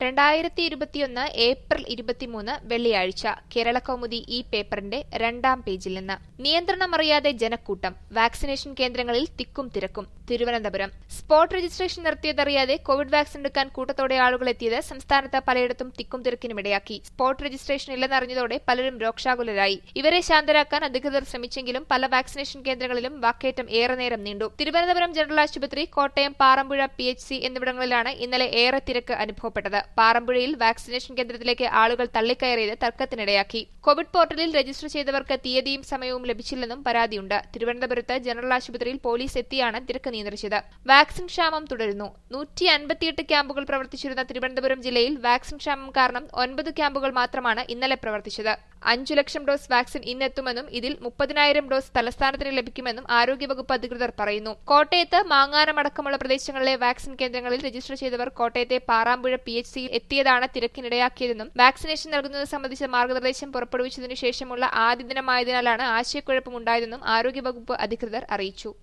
രണ്ടായിരത്തി ഇരുപത്തിയൊന്ന് ഏപ്രിൽ ഇരുപത്തിമൂന്ന് വെള്ളിയാഴ്ച കേരള കൗമുദി ഈ പേപ്പറിന്റെ രണ്ടാം പേജിൽ നിന്ന് നിയന്ത്രണമറിയാതെ ജനക്കൂട്ടം വാക്സിനേഷൻ കേന്ദ്രങ്ങളിൽ തിക്കും തിരക്കും തിരുവനന്തപുരം സ്പോട്ട് രജിസ്ട്രേഷൻ നിർത്തിയതറിയാതെ കോവിഡ് വാക്സിൻ എടുക്കാൻ കൂട്ടത്തോടെ ആളുകൾ എത്തിയത് സംസ്ഥാനത്ത് പലയിടത്തും തിക്കും തിരക്കിനുമിടയാക്കി സ്പോട്ട് രജിസ്ട്രേഷൻ ഇല്ലെന്നറിഞ്ഞതോടെ പലരും രോക്ഷാകുലരായി ഇവരെ ശാന്തരാക്കാൻ അധികൃതർ ശ്രമിച്ചെങ്കിലും പല വാക്സിനേഷൻ കേന്ദ്രങ്ങളിലും വാക്കേറ്റം ഏറെ നേരം നീണ്ടു തിരുവനന്തപുരം ജനറൽ ആശുപത്രി Kottayam Parampuzha P H C എന്നിവിടങ്ങളിലാണ് ഇന്നലെ ഏറെ തിരക്ക് അനുഭവപ്പെട്ടത് പാറമ്പുഴയിൽ വാക്സിനേഷൻ കേന്ദ്രത്തിലേക്ക് ആളുകൾ തള്ളിക്കയറിയത് തർക്കത്തിനിടയാക്കി കോവിഡ് പോർട്ടലിൽ രജിസ്റ്റർ ചെയ്തവർക്ക് തീയതിയും സമയവും ലഭിച്ചില്ലെന്നും പരാതിയുണ്ട് തിരുവനന്തപുരത്ത് ജനറൽ ആശുപത്രിയിൽ പോലീസ് എത്തിയാണ് തിരക്ക് നിയന്ത്രിച്ചത് വാക്സിൻ ക്ഷാമം തുടരുന്നു നൂറ്റി അൻപത്തിയെട്ട് ക്യാമ്പുകൾ പ്രവർത്തിച്ചിരുന്ന തിരുവനന്തപുരം ജില്ലയിൽ വാക്സിൻ ക്ഷാമം കാരണം ഒൻപത് ക്യാമ്പുകൾ മാത്രമാണ് ഇന്നലെ പ്രവർത്തിച്ചത് അഞ്ചു ലക്ഷം ഡോസ് വാക്സിൻ ഇന്നെത്തുമെന്നും ഇതിൽ മുപ്പതിനായിരം ഡോസ് തലസ്ഥാനത്തിന് ലഭിക്കുമെന്നും ആരോഗ്യവകുപ്പ് അധികൃതർ പറയുന്നു കോട്ടയത്ത് മാങ്ങാനം അടക്കമുള്ള പ്രദേശങ്ങളിലെ വാക്സിൻ കേന്ദ്രങ്ങളിൽ രജിസ്റ്റർ ചെയ്തവർ കോട്ടയത്തെ പാറാമ്പുഴ പി എച്ച് സിയിൽ എത്തിയതാണ് തിരക്കിനിടയാക്കിയതെന്നും വാക്സിനേഷൻ നൽകുന്നത് സംബന്ധിച്ച മാർഗനിർദ്ദേശം പുറപ്പെടുവിച്ചതിനു ശേഷമുള്ള ആദ്യ ദിനമായതിനാലാണ് ആശയക്കുഴപ്പമുണ്ടായതെന്നും ആരോഗ്യവകുപ്പ് അധികൃതർ അറിയിച്ചു